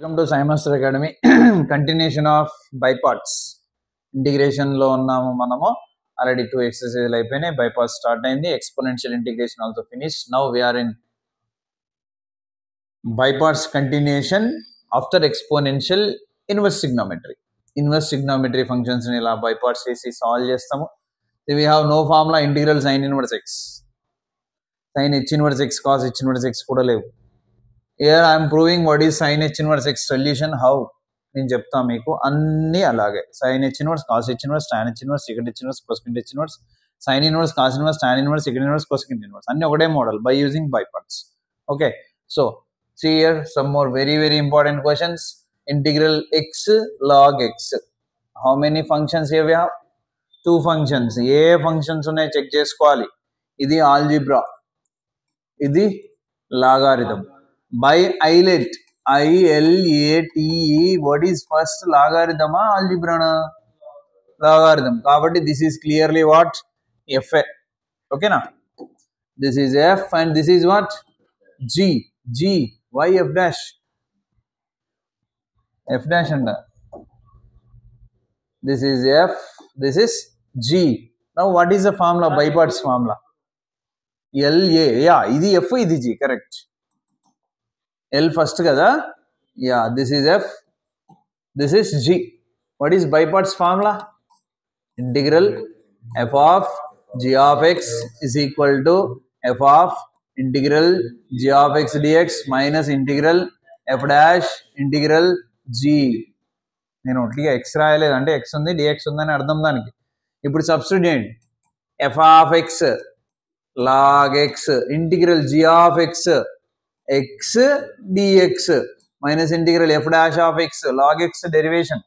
Welcome to సైమాస్టర్ academy continuation of by parts integration లో ఉన్నాము మనము ఆల్రెడీ టూ ఎక్సర్సైజ్ అయిపోయినాయి బైపార్ట్ స్టార్ట్ అయింది exponential integration also finish now we are in by parts continuation after exponential inverse trigonometry inverse trigonometry functions ని ఇలా by parts చేసి solve చేస్తాము we have no formula integral sine inverse x sine h inverse x cos h inverse x కూడా లేవు here I'm proving what is sine h inverse x solution how నేను చెప్తా మీకు అన్ని అలాగే sine h inverse cos h inverse tan h inverse secant h inverse cosecant h inverse sine inverse cos inverse tan inverse secant inverse cosecant inverse అన్ని ఒకటే model by using by parts okay so see here some more very very important questions integral x log x how many functions here we have two functions ఏ functions ఉన్నాయి check చేసుకోవాలి ఇది algebra ఇది logarithm by ILATE I L A T E what is first లాగారిథమా ఆల్జిబ్రానా logarithm కాబట్టి this is clearly what F ఓకేనా this is F and this is what G G why f dash f dash and this is f this is g now what is the formula biparts formula l a yeah ఇది f ఇది g correct l first కదా yeah this is f this is g what is biparts formula integral f of g of x is equal to f of integral g of x dx minus integral f dash integral g నేను ఒట్టిగా X రాయలేదు అంటే X ఉంది dx ఉందని అర్థం దానికి ఇప్పుడు substitute చేయండి f of x log x integral g of x x dx minus integral f dash of x log x derivation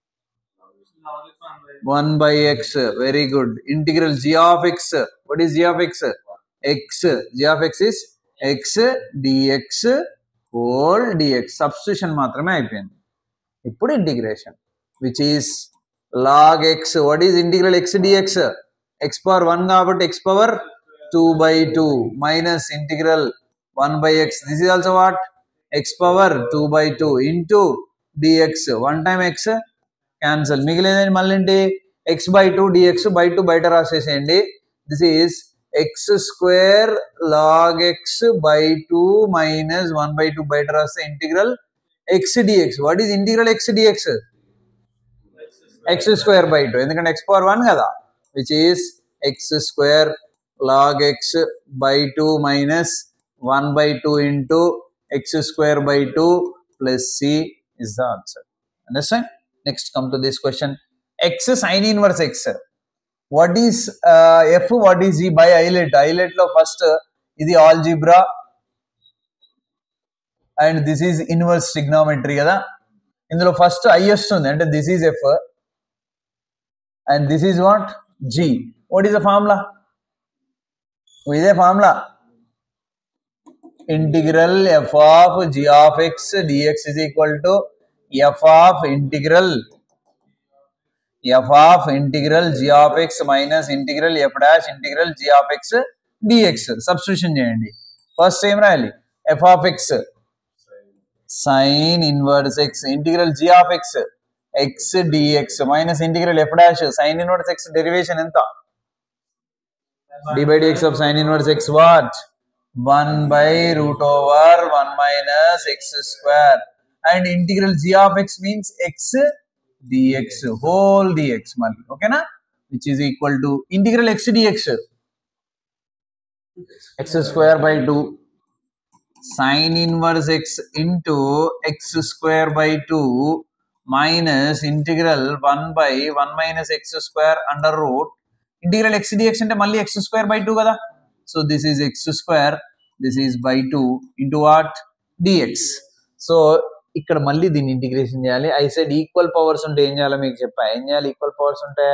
one by x very good integral g of x what is g of x x g of x is x dx whole dx substitution మాత్రమే అయిపోయింది ఇప్పుడు integration which is log x what is integral x dx x power one కాబట్టి x power two by two minus integral one by x this is also what x power two by two into dx one time x cancel మిగిలింది మళ్ళీ ఏంటి x by two dx by two బయట రాసేసేయండి this is x square log x by two minus one by two బయట రాస్తే integral x dx what is integral x dx x square by two ఎందుకంటే x power one కదా which is x square log x by two minus one by two into x square by two plus C is the answer understand next come to this question x sine inverse x what is f what is ఈ by ILATE ILATE లో first ఇది algebra and this is inverse trigonometry కదా ఇందులో first I వస్తుంది అంటే this is f and this is what g what is the formula ఇదే formula integral f of g of x dx is equal to f of integral f of integral g of x minus integral f dash integral g of x dx substitution చేయండి first ఏం రాయాలి f of x sin inverse x integral g of x x dx minus integral f dash sin inverse x derivation ఎంత d by dx of sin inverse x what 1 by root over 1 minus x square and integral g of x means x dx whole dx మళ్ళీ ఓకేనా which is equal to integral x dx x square by two sine inverse x into x square by two minus integral one by one minus x square under root integral x dx అంటే మళ్ళీ x square by two కదా so this is x square this is by two into what dx so ఇక్కడ మళ్ళీ దీన్ని integration చేయాలి I side equal powers ఉంటే ఏం చేయాలో మీకు చెప్పా ఏం చేయాలి ఈక్వల్ పవర్స్ ఉంటే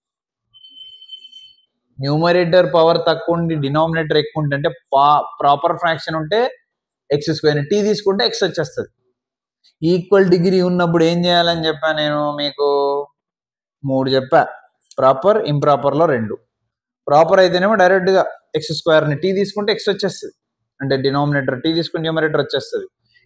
న్యూమరేటర్ పవర్ తక్కువ ఉండి డినామినేటర్ ఎక్కువ ఉంటే అంటే ప్రాపర్ ఫ్రాక్షన్ ఉంటే ఎక్స్ స్క్వేర్ టీ తీసుకుంటే ఎక్స్ వచ్చేస్తుంది ఈక్వల్ డిగ్రీ ఉన్నప్పుడు ఏం చేయాలని చెప్పా నేను మీకు మూడు చెప్పా ప్రాపర్ ఇంప్రాపర్లో రెండు ప్రాపర్ అయితేనేమో డైరెక్ట్గా ఎక్స్ స్క్వేర్ని టీ తీసుకుంటే ఎక్స్ వచ్చేస్తుంది అంటే డినామినేటర్ టీ తీసుకుంటే న్యూమరేటర్ వచ్చేస్తుంది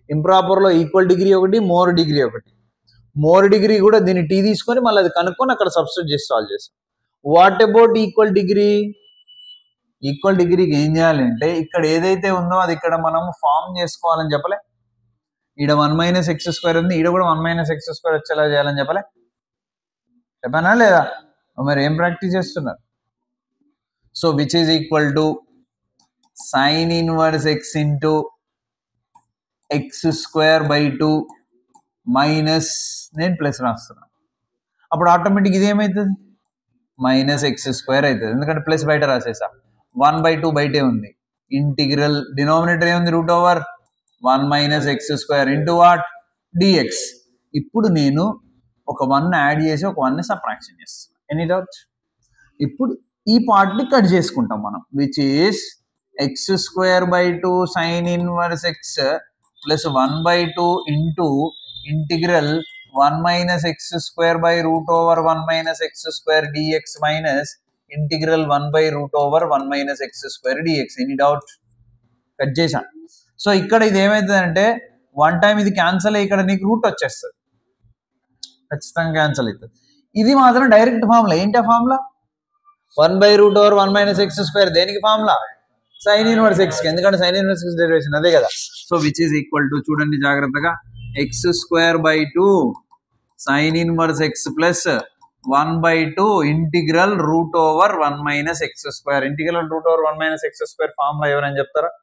ఇంప్రాపర్లో ఈక్వల్ డిగ్రీ ఒకటి మోర్ డిగ్రీ ఒకటి మోర్ డిగ్రీ కూడా దీన్ని టీ తీసుకొని మళ్ళీ అది కనుక్కొని అక్కడ సబ్స్టిట్యూట్ చేసి సాల్వ్ చేస్తాం what about equal degree equal డిగ్రీకి ఏం చేయాలి అంటే ఇక్కడ ఏదైతే ఉందో అది ఇక్కడ మనం ఫామ్ చేసుకోవాలని చెప్పలే ఈడ వన్ మైనస్ ఎక్స్ స్క్వేర్ ఉంది ఈడ కూడా వన్ మైనస్ ఎక్స్ స్క్వేర్ వచ్చేలా చేయాలని చెప్పలే చెప్పానా లేదా మరి ఏం ప్రాక్టీస్ చేస్తున్నారు so which is equal to sine inverse x into x square by two minus నేను ప్లస్ రాస్తున్నాను అప్పుడు ఆటోమేటిక్ ఇది ఏమవుతుంది మైనస్ ఎక్స్ స్క్వేర్ అవుతుంది ఎందుకంటే ప్లస్ బయట రాసేసా వన్ బై టూ బయటే ఉంది ఇంటిగ్రల్ డినామినేటర్ ఏముంది root over one minus x square into what dx ఇప్పుడు నేను ఒక వన్ యాడ్ చేసి ఒక వన్ సబ్ట్రాక్షన్ చేస్తాను ఎనీ డౌట్ ఇప్పుడు ఈ పార్ట్ని కట్ చేసుకుంటాం మనం which is x square by two sine inverse x plus one by two into integral one minus x square by root over one minus x square dx minus integral one by root over one minus x square dx any doubt cut చేశాను so ఇక్కడ ఇది ఏమవుతుంది అంటే one time ఇది cancel అయ్యి ఇక్కడ నీకు route వచ్చేస్తుంది ఖచ్చితంగా క్యాన్సల్ అవుతుంది ఇది మాత్రం డైరెక్ట్ ఫార్ములా ఏంటి ఆ formula one by root over one minus x square దేనికి ఫార్ములా సైన్ ఇన్వర్స్ ఎక్స్ ఎందుకంటే సైన్ ఇన్వర్స్ ఎక్స్ డెరివేషన్ అదే కదా so which is equal to చూడండి జాగ్రత్తగా x square by two sine inverse x plus one by two integral root over one minus x square integral root over one minus x square formula ఎవరని చెప్తారా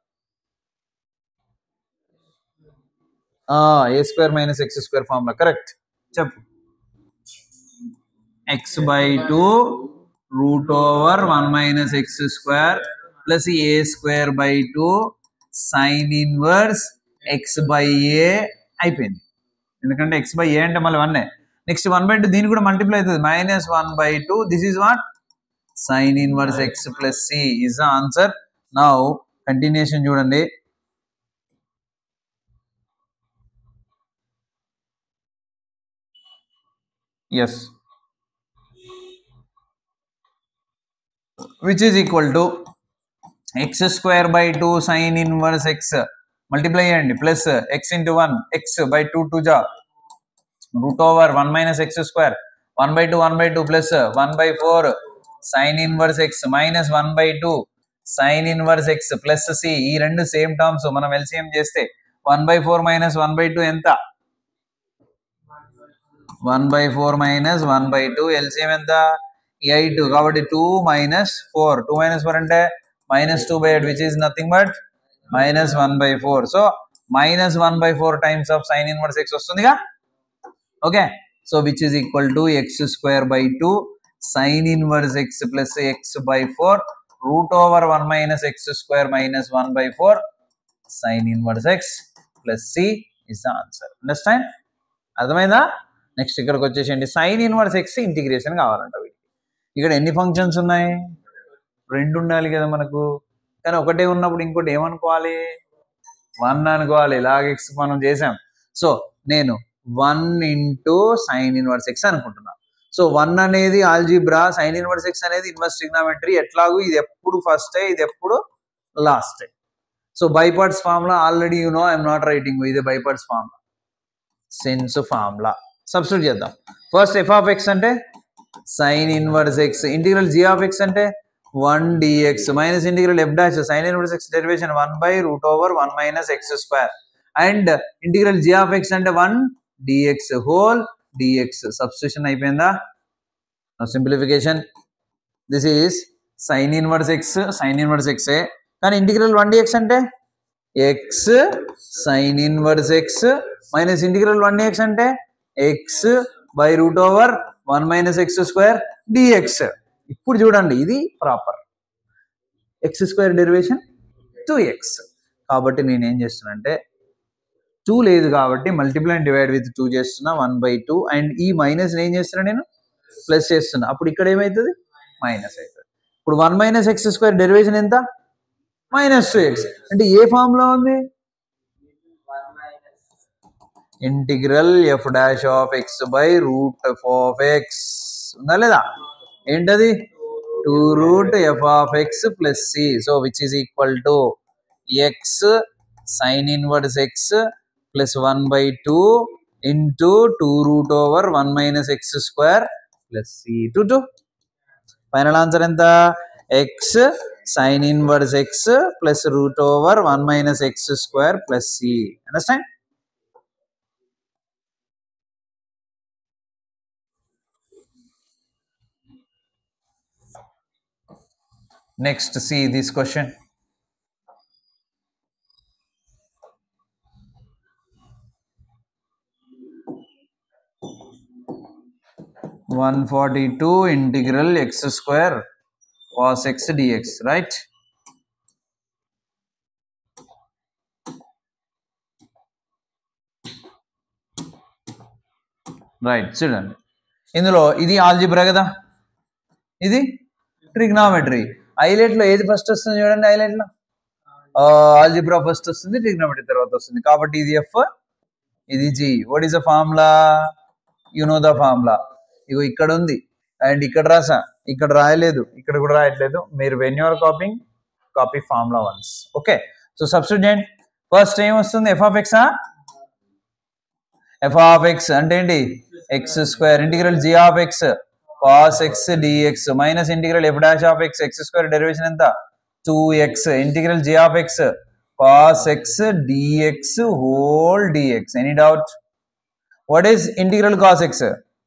a square minus x square formula correct చెప్పు x by two root over one minus x square plus a square by two sine inverse x by a అయిపోయింది ఎందుకంటే X by ఏ అంటే మళ్ళీ వన్నే next one by two దీని కూడా multiply అవుతుంది minus one by two this is what sine inverse x plus C is the answer now continuation చూడండి yes which is equal to x square by 2 sin inverse x multiply చేయండి plus x into 1 x by 2 2 జా root over 1 minus x square 1 by two one by two plus one by four sine inverse x minus one by two sine inverse x plus c ఈ రెండు same terms మనం LCM చేస్తే one by four minus one by two ఎంత one by four minus one by two LCM ఎంత eight కాబట్టి two minus four two minus four అంటే minus two by eight which is nothing but minus one by four so minus one by four times of sine inverse x వస్తుందిగా okay so which is equal to x square by two sine inverse x plus x by four root over one minus x square minus one by four sine inverse x plus C is the answer understand అర్థమైందా next ఇక్కడికి వచ్చేసేయండి sign inverse X integration కావాలంట వీటికి ఇక్కడ ఎన్ని functions ఉన్నాయి రెండు ఉండాలి కదా మనకు కానీ ఒకటే ఉన్నప్పుడు ఇంకోటి ఏమనుకోవాలి వన్ అనుకోవాలి లాగ్ ఎక్స్ మనం చేసాం సో నేను one into sine inverse x అనుకుంటున్నా సో వన్ అనేది ఆల్జీబ్రా సైన్ ఇన్వర్స్ ఎక్స్ అనేది ఇన్వర్స్ ట్రిగ్నామెట్రీ ఎట్లాగూ ఇది ఎప్పుడు ఫస్ట్ ఇది ఎప్పుడు last so by parts formula already you know I'm not writing ఇది by parts formula sense formula substitute చేద్దాం ఫస్ట్ ఎఫ్ ఆఫ్ ఎక్స్ అంటే sine inverse x integral g of x అంటే one dx minus integral f dash sine inverse x derivation one by root over one minus x square and integral g of x అంటే one dx whole dx substitution అయిపోయిందా simplification this is sine inverse x sine inverse x కానీ integral one dx అంటే x sine inverse x minus integral one dx అంటే x by root over one minus x square dx ఇప్పుడు చూడండి ఇది proper x square derivation two x కాబట్టి నేను ఏం చేస్తున్నానంటే టూ లేదు కాబట్టి multiply and divide with two చేస్తున్నా వన్ బై టూ అండ్ ఈ మైనస్ ఏం చేస్తున్నా నేను ప్లస్ చేస్తున్నా అప్పుడు ఇక్కడ ఏమవుతుంది మైనస్ అవుతుంది ఇప్పుడు one minus x square derivation ఎంత మైనస్ టూ ఎక్స్ అంటే ఏ ఫామ్ లో ఉంది integral f dash of x by root f of x ఉందా లేదా ఏంటది two root f of x plus c so which is equal to x sine inverse x plus one by two into two root over one minus x square plus c to two final answer ఎంత x sine inverse x plus root over one minus x square plus c understand Next, see this question. One forty two integral x square cos x dx, right? Right చూడండి ఇందులో ఇది algebra కదా ఇది trigonometry హైలైట్లో ఏది first వస్తుంది చూడండి హైలైట్లో algebra first వస్తుంది ట్రిగ్నామెట్రీ తర్వాత వస్తుంది కాబట్టి ఇది ఎఫ్ ఇది g what is the formula you know the formula ఇగో ఇక్కడ ఉంది అండ్ ఇక్కడ రాసా ఇక్కడ రాయలేదు ఇక్కడ కూడా రాయట్లేదు మీరు when you're copying copy formula once okay so substitute first ఏం వస్తుంది ఎఫ్ ఆఫ్ ఎక్సా ఎఫ్ ఆఫ్ ఎక్స్ అంటే ఏంటి x square integral g of x cos x dx minus integral f dash of x x square derivation ఎంత two x integral g of x cos x dx whole dx any doubt what is integral cos x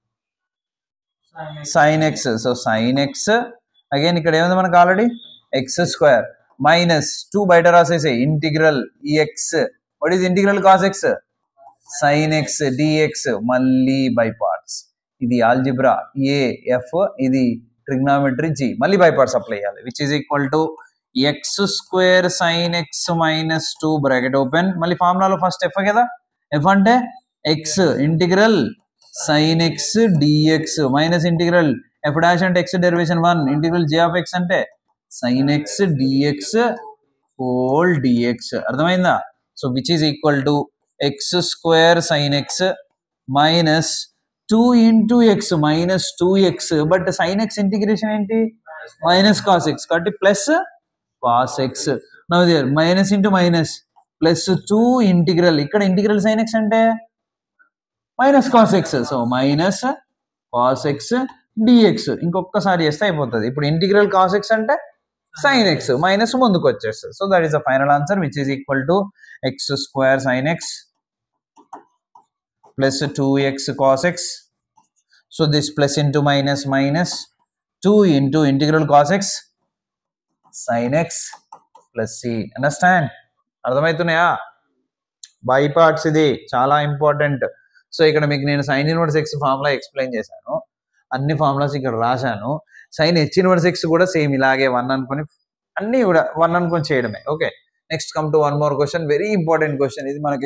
sine x so sine x again ఇక్కడ ఏముంది మనకు already x square minus two బయట రాసేసే integral ఈఎక్స్ what is integral cos x sine x dx మళ్ళీ by parts ఇది algebra ఏ f ఇది ట్రిగ్నామెట్రీ జి మళ్ళీ బై పార్ట్స్ అప్లై చేయాలి which is equal to x square sine x minus two bracket open మళ్ళీ ఫార్ములాలో ఫస్ట్ ఎఫ్ కదా f అంటే x integral sine x dx minus integral f dash అంటే x derivation one integral g of x అంటే sine x dx whole dx అర్థమైందా so which is equal to x square sine x minus two into x minus two x but sine x integration ఏంటి minus cos x కాబట్టి plus cos x now there minus into minus plus two integral ఇక్కడ integral sine x అంటే minus cos x so minus cos x dx ఇంకొకసారి చేస్తే అయిపోతుంది ఇప్పుడు integral cos x అంటే sine x minus ముందుకు వచ్చేస్తుంది so that is the final answer which is equal to x square sine x plus two x cos x so this plus into minus minus two into integral cos x sine x plus c understand అర్థమవుతున్నాయా by parts ఇది చాలా important so ఇక్కడ మీకు నేను sine inverse x formula explain చేశాను అన్ని formulas ఇక్కడ రాశాను సైన్ హెచ్ ఇన్వర్స్ ఎక్స్ కూడా సేమ్ ఇలాగే వన్ అనుకొని అన్ని కూడా వన్ అనుకొని చేయడమే okay next come to one more question very important question ఇది మనకి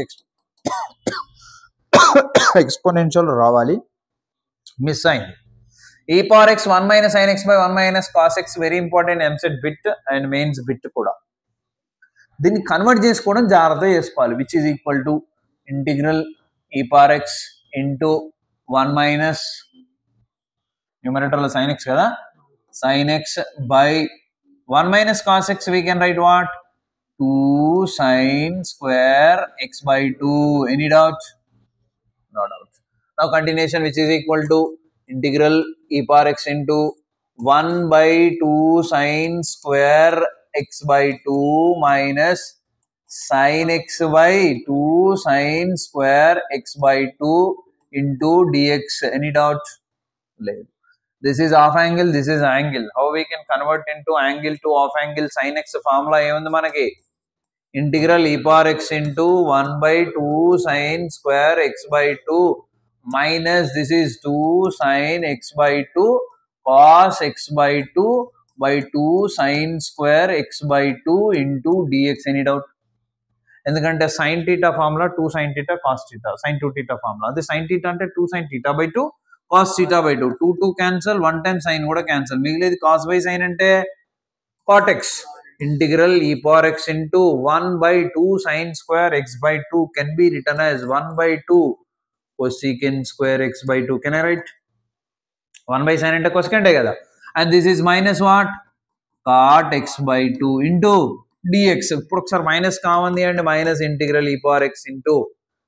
ఎక్స్పోనెన్షియల్ రావాలి మిస్ అయింది e power x one minus sine x by one minus cos x very important EAMCET bit and mains bit కూడా దీన్ని convert చేసుకోవడం జాగ్రత్తగా చేసుకోవాలి which is equal to integral e power x into one minus న్యూమరేటర్లో sine x కదా sine x by one minus cos x we can write what two sine square x by two any doubt no doubt. Now continuation which is equal to integral e power x into 1 by 2 sine square x by 2 minus sine x by 2 sine square x by 2 into dx. Any doubt? లేదు this is half angle this is angle how we can convert into angle to half angle sine x formula ఏముంది మనకి integral e power x into one by two sine square x by two minus this is two sine x by two cos x by two by two sine square x by two into dx any doubt ఎందుకంటే sine theta formula two sine theta cos theta sine two theta formula అదే sine theta అంటే two sine theta by two cos theta by two two two cancel one time sine కూడా cancel మిగిలేదు cos by sine అంటే cot x integral e power x into 1 by 2 sine square x by 2 can be written as 1 by 2 cosecant square x by 2 can i write 1 by sin అంటే cosecant కదా and this is minus what cot x by 2 into dx ఇప్పుడు ఒకసారి minus కావంది అంటే minus integral e power x into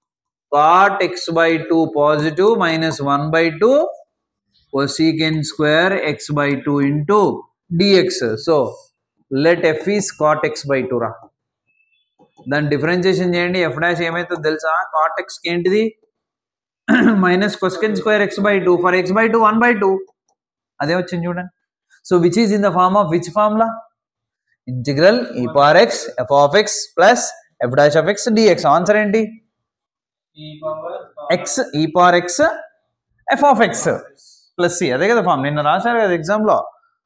cot x by 2 positive minus 1 by 2 cosecant square x by 2 into dx. So let f is cot x by 2 రా దాని differentiation చేయండి F dash ఏమైతుందో తెలుసా cot x ఏంటిది minus cosec square x by two for x by two one by two అదే వచ్చింది చూడండి so which is in the form of which formula integral e power x f of x plus f dash of x dx answer ఏంటి x e power x f of x plus c అదే కదా form నిన్న రాశారు కదా ఎగ్జామ్లో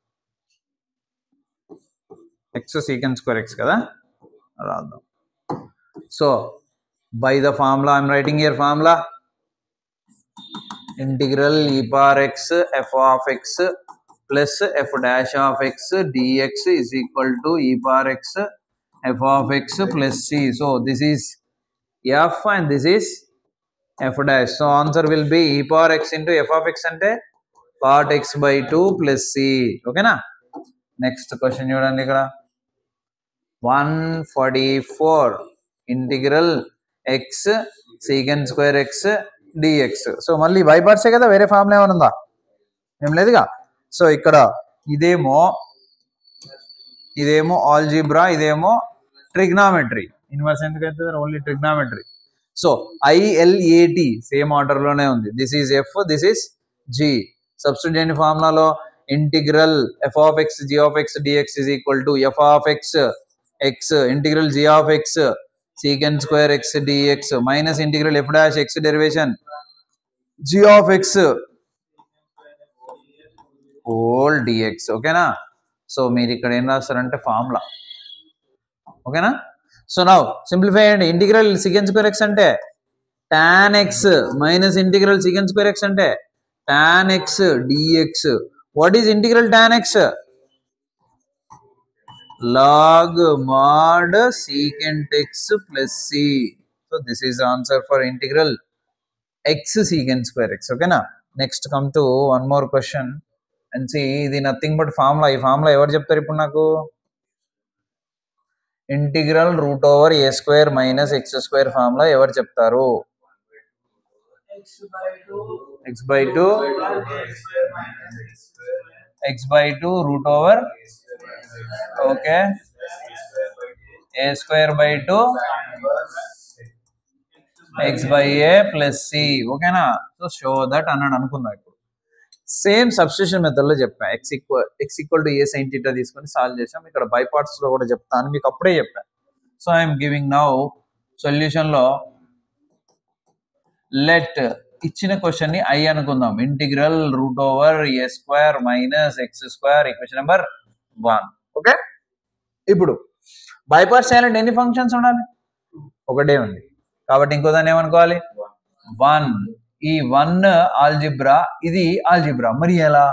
X secant square x కదా రాద్దాం so by the formula I'm writing here formula integral e power x f of x plus f dash of x dx is equal to e power x f of x plus c so this is F and this is f dash so answer will be e power x into f of x అంటే cot x by two plus c ఓకేనా next question చూడండి ఇక్కడ one forty four integral x secant square x dx so మళ్ళీ బైపార్ట్సే కదా వేరే formula ఏమైనా ఉందా ఏం లేదుగా సో ఇక్కడ ఇదేమో ఇదేమో ఆల్జీబ్రా ఇదేమో ట్రిగ్నామెట్రీ ఇన్వర్స్ ఎందుకు అవుతుంది only trigonometry so ILATE same order లోనే ఉంది this is f this is g substitute ఫార్ములాలో integral f of x g of x dx is equal to f of x x integral g of x secant square x dx minus integral f dash x derivation g of x whole dx ఓకేనా so మీరు ఇక్కడ ఏం రాస్తారంటే formula ఓకేనా so now simplify అండి integral secant square x అంటే tan x minus integral secant square x అంటే tan x dx what is integral tan x log mod secant x plus c. So this is the answer for integral x secant square x. Okay na? Next come to one more question and see ఇది nothing but formula ఈ formula ఎవరు చెప్తారు ఇప్పుడు నాకు integral root over a square minus x square formula ఎవరు చెప్తారు x by two x by two root over okay a square by two x by a plus c ఓకేనా so show that అన్నాడు అనుకుందాం ఇప్పుడు సేమ్ సబ్స్టిట్యూషన్ మెథడ్ లో చెప్పా x equal x equal to a sine theta తీసుకొని solve చేసాం ఇక్కడ by parts లో కూడా చెప్తాను మీకు అప్పుడే చెప్పాను so I'm giving now solution లో లెట్ ఇచ్చిన క్వశ్చన్ ని ఐ అనుకుందాం integral root over a square minus x square equation number one okay ఇప్పుడు బైపాస్ చేయాలంటే ఎన్ని ఫంక్షన్స్ ఉండాలి ఒకటే ఉంది కాబట్టి ఇంకో దాన్ని ఏమనుకోవాలి వన్ ఈ వన్ ఆల్జిబ్రా ఇది ఆల్జిబ్రా మరి ఎలా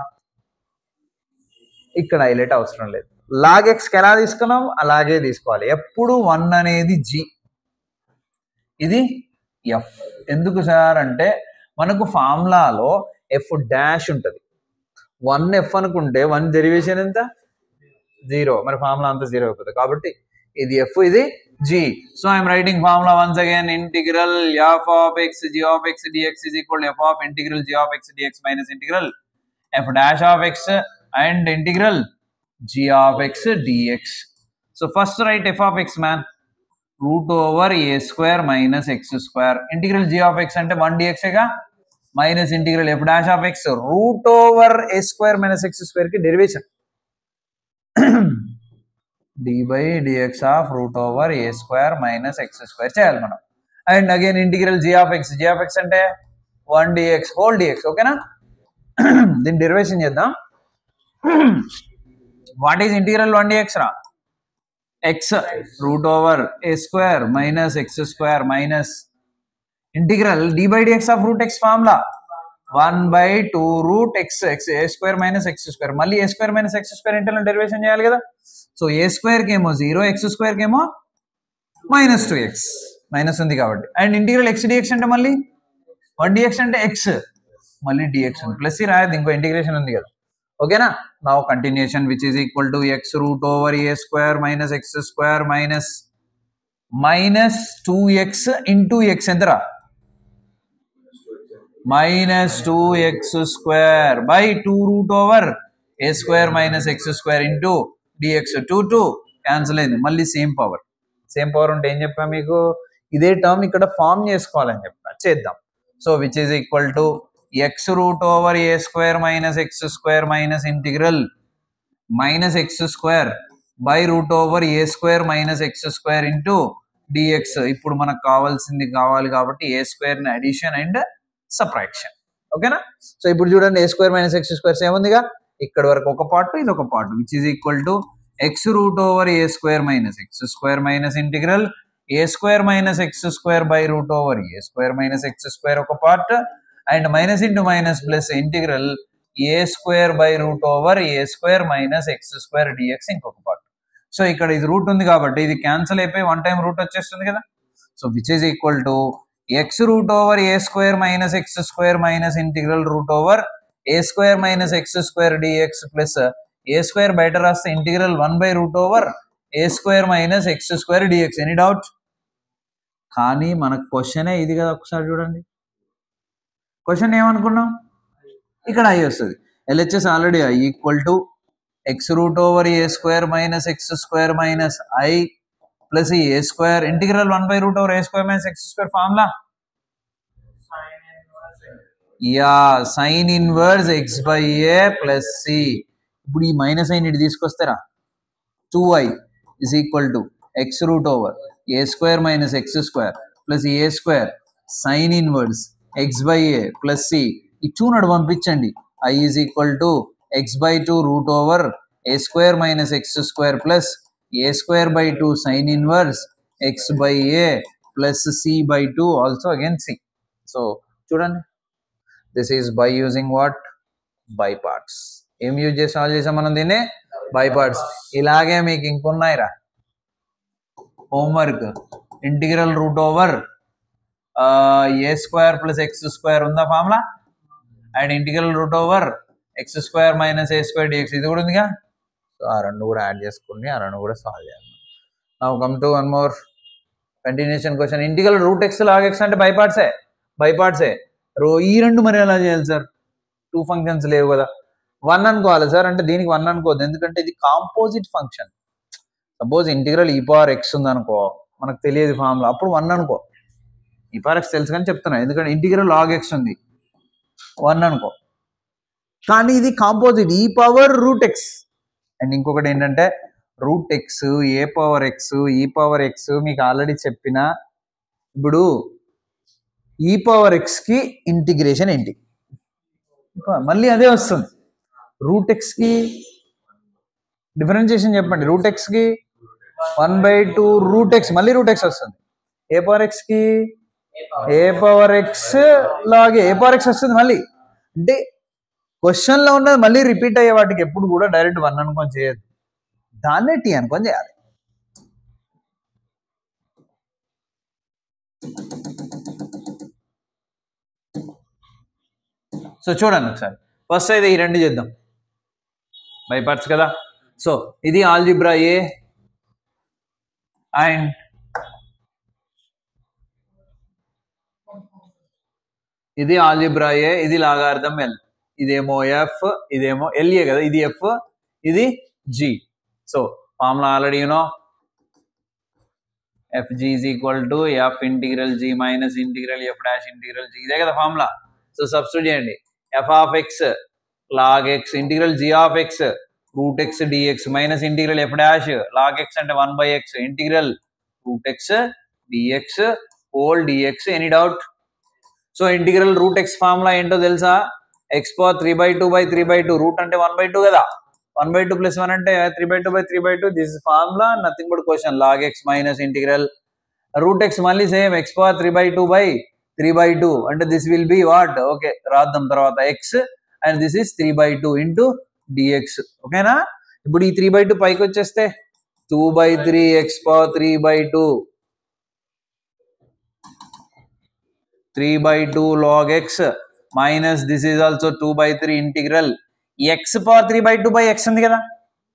ఇక్కడ హైలైట్ అవసరం లేదు లాగ్ ఎక్స్కి ఎలా తీసుకున్నాం అలాగే తీసుకోవాలి ఎప్పుడు వన్ అనేది జి ఇది ఎఫ్ ఎందుకు సార్ అంటే మనకు ఫార్ములాలో ఎఫ్ డాష్ ఉంటుంది వన్ ఎఫ్ అనుకుంటే వన్ డెరివేషన్ ఎంత జీరో మరి ఫార్ములా అంతా జీరో అయిపోతుంది కాబట్టి ఇది ఎఫ్ ఇది g so I'm writing formula once again integral f of x g of x dx is equal f of integral g of x dx minus integral f dash of x and integral g of x dx so first write f of x man root over a square minus x square integral g of x అంటే one డిఎక్సేగా minus integral f dash of x root over a square minus x square కి derivation d by dx of root over a square minus x square చేయాలి మనం and again integral g of x g of x అంటే one dx whole dx ఓకేనా దీన్ని derivation చేద్దాం what is integral one dx రా x root over a square minus x square minus integral d by dx of root x formula one by two root x x a square minus x square మళ్ళీ a square minus x square internal derivation చేయాలి కదా so ఏ square కి ఏమో zero X square కి ఏమో minus two X minus ఉంది కాబట్టి and integral x dx అంటే మళ్ళీ వన్ డిఎక్స్ అంటే ఎక్స్ మళ్ళీ డిఎక్స్ ఉంది ప్లస్ రాయదు ఇంకో ఇంటిగ్రేషన్ ఉంది కదా ఓకేనా now continuation which is equal to x root over a square minus x square minus minus two x into x ఎంతరా minus two x square by two root over a square minus x square into dx two two cancel అయింది మళ్ళీ same power same power ఉంటే ఏం చెప్పా మీకు ఇదే term ఇక్కడ form చేసుకోవాలని చెప్పా చేద్దాం so which is equal to x root over a square minus x square minus integral minus x square by root over a square minus x square into dx ఇప్పుడు మనకు కావాల్సింది కావాలి కాబట్టి ఏ స్క్వేర్ ని addition and subtraction ఓకేనా so ఇప్పుడు చూడండి a square minus x square ఏముందిగా ఇక్కడ వరకు ఒక పార్ట్ ఇది ఒక part which is equal to x root over a square minus x square minus integral a square minus x square by root over a square minus x square ఒక part and minus into minus plus integral a square by root over a square minus x square dx ఇంకొక part so ఇక్కడ ఇది route ఉంది కాబట్టి ఇది cancel అయిపోయి one time root వచ్చేస్తుంది కదా so which is equal to x root over a square minus x square minus integral root over a square minus x square dx plus a square బయట రాస్తే integral one by root over a square minus x square dx any doubt కానీ మనకు క్వశ్చనే ఇది కదా ఒకసారి చూడండి question ఏమనుకున్నాం ఇక్కడ ఐ వస్తుంది LHS already I equal to x root over a square minus x square minus I plus a square integral one by root over a square minus x square formula yeah sine inverse x by a plus c ఇప్పుడు ఈ minus అయిన ఇటు తీసుకొస్తారా two I is equal to x root over a square minus x square plus a square sine inverse x by a plus c ఈ two నడు పంపించండి I is equal to x by two root over a square minus x square plus a square by two sine inverse x by a plus c by two also again c so చూడండి this is by using what by parts ఏం use చేసి సాల్వ్ చేసాం మనం దీన్ని by parts ఇలాగే మీకు ఇంకున్నాయిరా homework integral root over a square plus x square ఉందా formula and integral root over x square minus a square dx ఇది కూడా ఉందిగా సో ఆ రెండు కూడా యాడ్ చేసుకుని ఆ రెండు కూడా సాల్వ్ చేయాలి now come to one more continuation question integral root x log x అంటే బై పార్ట్సే బై పార్ట్సే రో ఈ రెండు మరి ఎలా చేయాలి సార్ టూ ఫంక్షన్స్ లేవు కదా వన్ అనుకోవాలి సార్ అంటే దీనికి వన్ అనుకోవద్దు ఎందుకంటే ఇది composite function suppose integral e power x ఉంది అనుకో మనకు తెలియదు ఫామ్లో అప్పుడు వన్ అనుకో ఈ పవర్ ఎక్స్ తెలుసు కానీ చెప్తున్నా ఎందుకంటే ఇంటిగ్రల్ లాగ్ ఎక్స్ ఉంది వన్ అనుకో కానీ ఇది కాంపోజిట్ ఈ పవర్ రూట్ ఎక్స్ అండ్ ఇంకొకటి ఏంటంటే root x a power x e power x మీకు ఆల్రెడీ చెప్పిన ఇప్పుడు ఈ పవర్ ఎక్స్కి ఇంటిగ్రేషన్ ఏంటి మళ్ళీ అదే వస్తుంది రూట్ ఎక్స్కి డిఫరెన్షియేషన్ చెప్పండి రూట్ ఎక్స్కి one by two root x మళ్ళీ రూట్ ఎక్స్ వస్తుంది ఏ పవర్ ఎక్స్కి ఏ పవర్ ఎక్స్ లాగే ఏ పవర్ ఎక్స్ వస్తుంది మళ్ళీ అంటే క్వశ్చన్ లో ఉన్నది మళ్ళీ రిపీట్ అయ్యే వాటికి ఎప్పుడు కూడా డైరెక్ట్ వన్ అనుకొని చేయొద్దు దాన్నే టీ అనుకొని చేయాలి సో చూడండి ఒకసారి ఫస్ట్ అయితే ఈ రెండు చేద్దాం బై పార్ట్స్ కదా సో ఇది ఆల్జిబ్రా ఏ అండ్ ఇది ఆల్జిబ్రా ఏ ఇది లాగార్థం ఎల్ ఇదేమో ఎఫ్ ఇదేమో ఎల్ఏ కదా ఇది ఎఫ్ ఇది g so formula already you know f g is equal to f integral g minus integral f dash integral g ఇదే కదా ఫార్ములా సో సబ్స్టిట్యూట్ చేయండి f of x log x integral g of x root x dx minus integral f dash log x అంటే one by x integral root x dx whole dx any doubt so integral root x formula ఏంటో తెలుసా x power three by two by three by two root అంటే one by two కదా one by two plus one అంటే three by two by three by two this formula nothing but question log x minus integral root x మళ్ళీ same x power three by two by three by two అంటే this will be what okay రాద్దాం తర్వాత x and this is three by two into dx ఓకేనా ఇప్పుడు ఈ three by two పైకి వచ్చేస్తే two by three x power three by two three by two log x minus this is also two by three integral x power three by two by x ఉంది కదా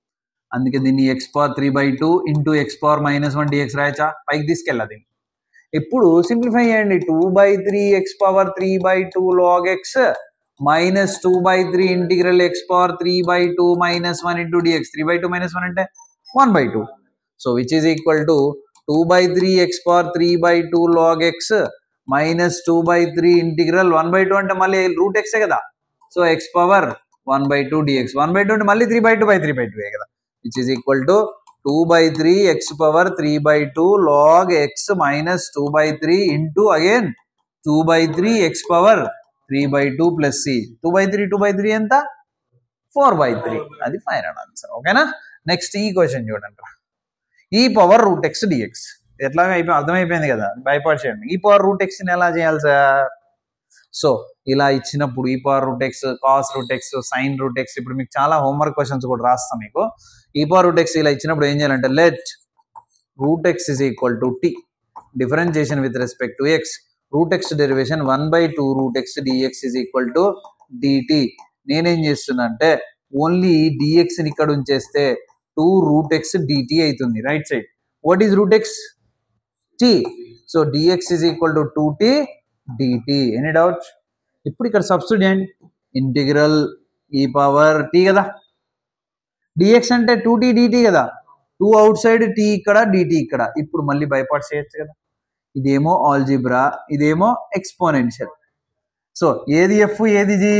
అందుకే దీన్ని x power three by two into x power minus one dx రాయచ్చా పైకి తీసుకెళ్ళా దీన్ని ఇప్పుడు simplify చేయండి two by three x power three by two log x minus two by three integral x power three by two minus one into dx three by two minus one అంటే one by two so which is equal to two by three x power three by two log x minus two by three integral one by two అంటే మళ్ళీ root ఎక్సే కదా so x power one by two dx one by two అంటే మళ్ళీ three by two by three by two కదా which is equal to two by three x power three by two log x minus two by three into again two by three x power three by two plus C two by three two by three ఎంత four by three అది final answer ఓకేనా next ఈ question చూడండి ఈ power root x dx ఎట్లాగా అయిపోయి అర్థమైపోయింది కదా బైపాట్ చేయండి ఈ పవర్ రూట్ ఎక్స్ని ఎలా చేయాలి సార్ సో ఇలా ఇచ్చినప్పుడు e power root x cos root x sine root x ఇప్పుడు మీకు చాలా హోంవర్క్ క్వశ్చన్స్ కూడా రాస్తాం మీకు ఈ పవర్ రూట్ ఎక్స్ ఇలా ఇచ్చినప్పుడు ఏం చేయాలంటే let root x is equal to t differentiation with respect to x root x derivation one by two root x dx is equal to dt నేనేం చేస్తున్నా అంటే ఓన్లీ డిఎక్స్ని ఇక్కడ ఉంచేస్తే టూ రూట్ ఎక్స్ డిటి అవుతుంది right side what is root x t so dx is equal to two t dt any doubt ఇప్పుడు ఇక్కడ substitute చేయండి ఇంటిగ్రల్ ఈ పవర్ టీ కదా డిఎక్స్ అంటే టూ టీ డిటి కదా టూ అవుట్ సైడ్ టీ ఇక్కడ dt ఇక్కడ ఇప్పుడు మళ్ళీ బైపాట్ చేయొచ్చు కదా ఇదేమో ఆల్జిబ్రా ఇదేమో ఎక్స్పోనెన్షియల్ సో ఏది ఎఫ్ ఏది జీ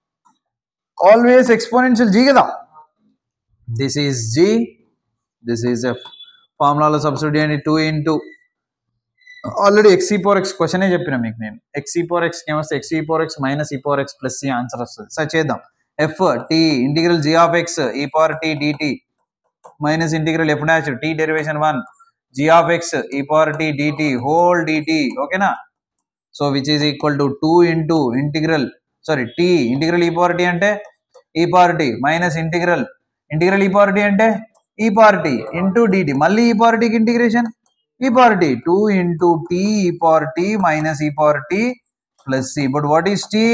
ఆల్వేస్ ఎక్స్పోనెన్షియల్ జీ కదా this is g this is f ఫార్ములాలో సబ్స్టిట్యూట్ చేయండి two into already x e four x క్వశ్చనే చెప్పిన మీకు నేను ఎక్సీ ఫోర్ ఎక్స్ ఏమొస్తే x e four x minus e four x plus C answer వస్తుంది సరే చేద్దాం f t integral g of x e power t dt minus integral f dash t derivation one g of x e power t dt whole dt ఓకేనా so which is equal to two into integral sorry t integral e power t అంటే e power t minus integral integral e power t అంటే e power tea into DT మళ్ళీ ఈ power టీకి integration e power t two into t e power t minus e power t plus C but what is t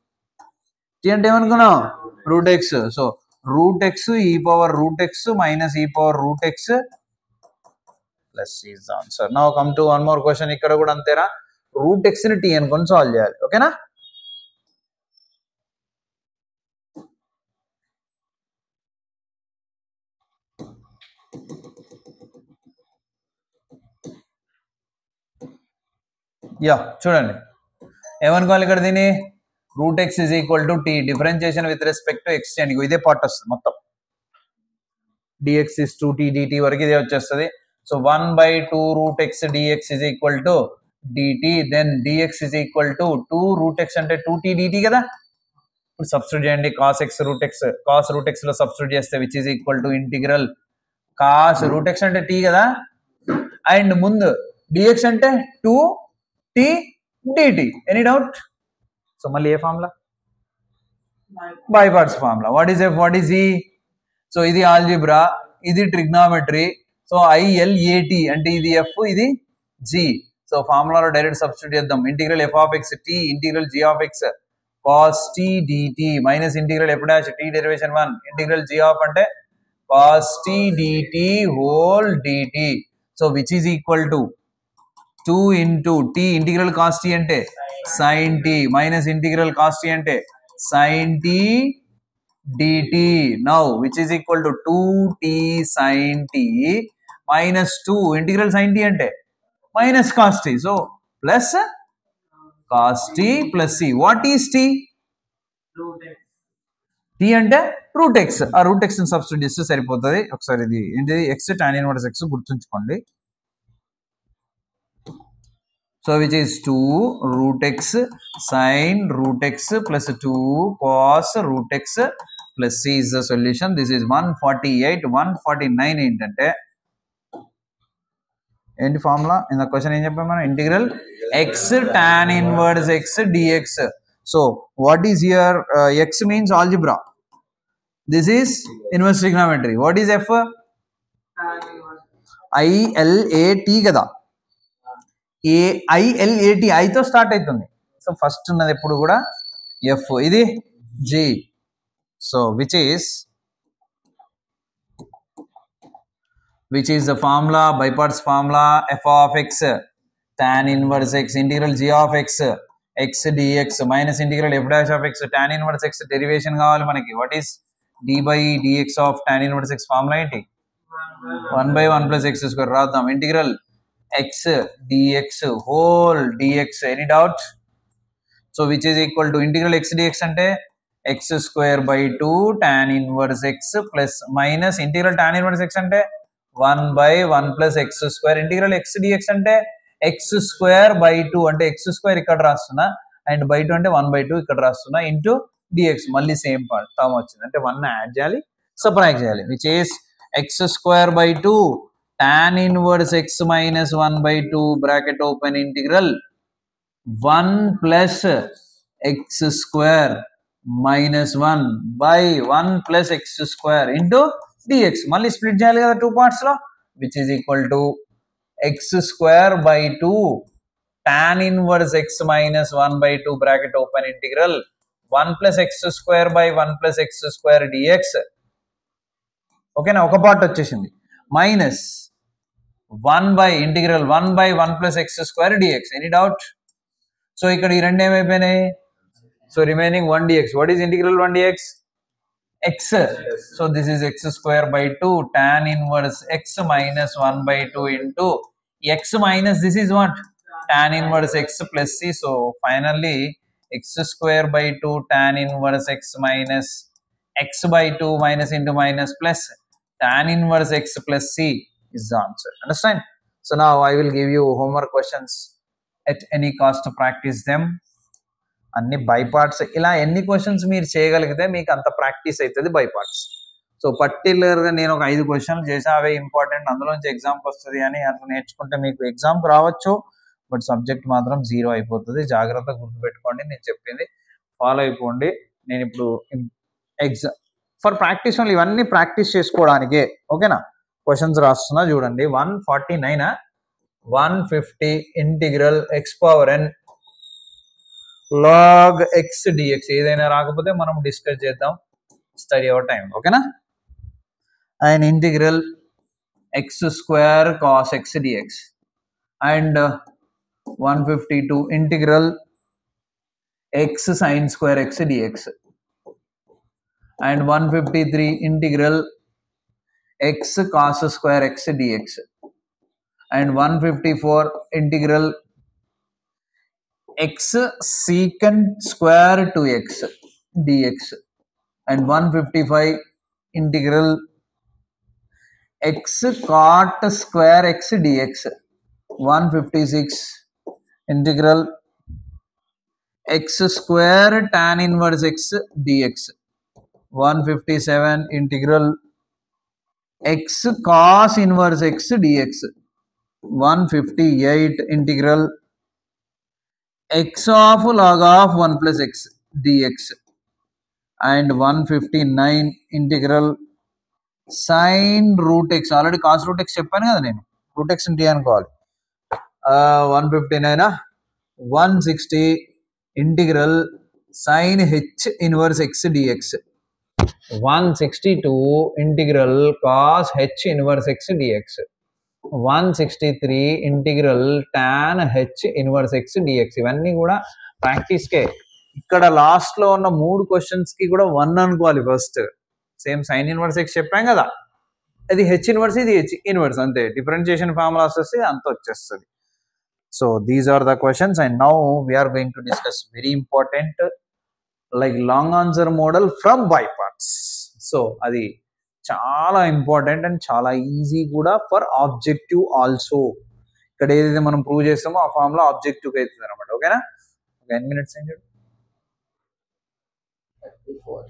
t అంటే ఏమనుకున్నాం root x so root x e power root x minus e power root x plus is answer నా come to one more question ఇక్కడ కూడా అంతేనా root x ని t అనుకొని solve చేయాలి ఓకేనా యా చూడండి ఏమనుకోవాలి ఇక్కడ దీన్ని root x is equal to t differentiation with respect to x అండి ఇదే పార్ట్ వస్తుంది మొత్తం dx is two t dt వరకు ఇదే వచ్చేస్తుంది so one by two root x dx is equal to dt then dx is equal to two root x అంటే two t dt కదా ఇప్పుడు సబ్స్టిట్యూట్ చేయండి cos x root x cos root x లో substitute చేస్తే which is equal to integral cos root x అంటే t కదా and ముందు dx అంటే two t dt any doubt so మళ్ళీ ఏ formula by parts formula what is f what is ఈ so ఇది ఆల్జిబ్రా ఇది ట్రిగ్నామెట్రీ సో ఐఎల్ఏటి అంటే ఇది ఎఫ్ ఇది జి సో ఫార్ములాలో డైరెక్ట్ సబ్స్టిట్యూట్ చేద్దాం integral f of x t integral g of x cos t dt minus integral f dash t derivation one integral g of అంటే cos t dt whole dt so which is equal to two into tea integral cos t అంటే sine t minus integral cos t అంటే sine t dt now which is equal to two t sine t minus two integral sine t అంటే minus cos t so plus cos t plus C what is t t అంటే root x ఆ root x substitute చేస్తే సరిపోతుంది ఒకసారి ఇది ఏంటిది x tan inverse x గుర్తుంచుకోండి so which is two root x sine root x plus two cos root x plus C is the solution this is one forty eight one forty nine ఏంటంటే ఏంటి formula ఇంత question ఏం చెప్పాం మనం integral x tan inverse x dx so what is here x means algebra this is inverse trigonometry what is f ILATE కదా ఏ ILATE ఐతో start అవుతుంది సో ఫస్ట్ ఉన్నది ఎప్పుడు కూడా ఎఫ్ ఇది g so which is which is the formula by parts formula F of x tan inverse x integral g of x x dx minus integral f dash of x tan inverse x derivation కావాలి మనకి what is d by dx of tan inverse x formula ఏంటి 1 by 1 plus x square రాద్దాం integral x dx whole dx any doubt so which is equal to integral x dx అంటే x square by two tan inverse x plus minus integral tan inverse x అంటే one by one plus x square integral x dx అంటే x square by two అంటే x square ఇక్కడ రాస్తున్నా and by two అంటే one by two ఇక్కడ రాస్తున్నా into dx మళ్ళీ same term వచ్చింది అంటే వన్ యాడ్ చేయాలి సపరాక్ట్ చేయాలి which is x square by two tan inverse x minus one by two bracket open integral one plus x square minus one by one plus x square into dx మళ్ళీ split చేయాలి కదా two parts లో which is equal to x square by two tan inverse x minus one by two bracket open integral one plus x square by one plus x square dx ఓకేనా ఒక part వచ్చేసింది minus one by integral one by one plus x square dx any doubt so ఇక్కడ ఈ రెండు ఏమైపోయినాయి so remaining one dx what is integral one dx x so this is x square by two tan inverse x minus one by two into x minus this is what tan inverse x plus c so finally x square by two tan inverse x minus x by two minus into minus plus tan inverse x plus c is the answer. Understand? So now I will give you homework questions at any cost to practice them. అన్ని by parts ఇలా ఎన్ని questions మీరు చేయగలిగితే మీకు అంత practice అవుతుంది by parts so పర్టికులర్గా నేను ఒక ఐదు క్వశ్చన్లు చేసా అవే ఇంపార్టెంట్ అందులోంచి ఎగ్జామ్కి వస్తుంది అని అట్లా నేర్చుకుంటే మీకు ఎగ్జామ్కి రావచ్చు బట్ సబ్జెక్ట్ మాత్రం జీరో అయిపోతుంది జాగ్రత్తగా గుర్తుపెట్టుకోండి నేను చెప్పింది ఫాలో అయిపోండి నేను ఇప్పుడు ఎగ్జామ్ ఫర్ ప్రాక్టీస్ ఓన్లీ ఇవన్నీ ప్రాక్టీస్ చేసుకోవడానికే ఓకేనా క్వశ్చన్స్ రాస్తున్నా చూడండి one forty nine one fifty integral x power n log x dx ఏదైనా రాకపోతే మనం డిస్కస్ చేద్దాం స్టడీ అవర్ టైం ఓకేనా and integral x square cos x dx and one fifty two integral x sine square x dx and one fifty three integral x cos square x dx and 154 integral x secant square 2x dx and 155 integral x cot square x dx 156 integral x square tan inverse x dx 157 integral x cos inverse x dx 158 integral x of log of 1 plus x dx and 159 integral sin root x already cos root x చెప్పాను కదా నేను root x t అనుకోవాలి one fifty nine one sixty integral sine h inverse x dx 162 integral cos h inverse x dx 163 integral tan h inverse x dx ఇవన్నీ కూడా practice కే ఇక్కడ last లో ఉన్న మూడు క్వశ్చన్స్ కి కూడా వన్ అనుకోవాలి first same sine inverse x చెప్పాం కదా అది హెచ్ ఇన్వర్స్ ఇది హెచ్ ఇన్వర్స్ అంతే డిఫరెన్షియేషన్ ఫార్ములా వస్తే అంత వచ్చేస్తుంది so these are the questions and now we are going to discuss very important like long answer model from by parts so అది చాలా ఇంపార్టెంట్ అండ్ చాలా ఈజీ కూడా ఫర్ ఆబ్జెక్టివ్ ఆల్సో ఇక్కడ ఏదైతే మనం ప్రూవ్ చేస్తామో ఆ ఫామ్ లో ఆబ్జెక్టివ్ అవుతుంది అనమాట ఓకేనా ఒక ఎన్ని మినిట్స్ ఏంటి